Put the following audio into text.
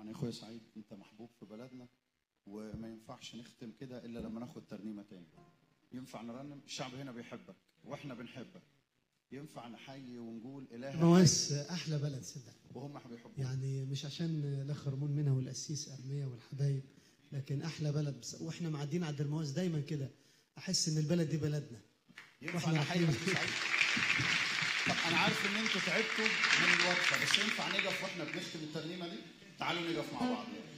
طبعا يا اخويا سعيد انت محبوب في بلدنا وما ينفعش نختم كده الا لما ناخد ترنيمه تاني ينفع نرنم الشعب هنا بيحبك واحنا بنحبك ينفع نحيي ونقول اله مواس احلى بلد صدق وهم بيحبوك يعني مش عشان الاخ رمون منها والقسيس ارميه والحبايب لكن احلى بلد بس واحنا معديين على المواس دايما كده احس ان البلد دي بلدنا ينفع وإحنا نحيي رايحين. أخي سعيد طب انا عارف ان انتوا تعبتوا من الوقفه بس ينفع نقف واحنا بنختم الترنيمه دي تعالوا نقف مع بعض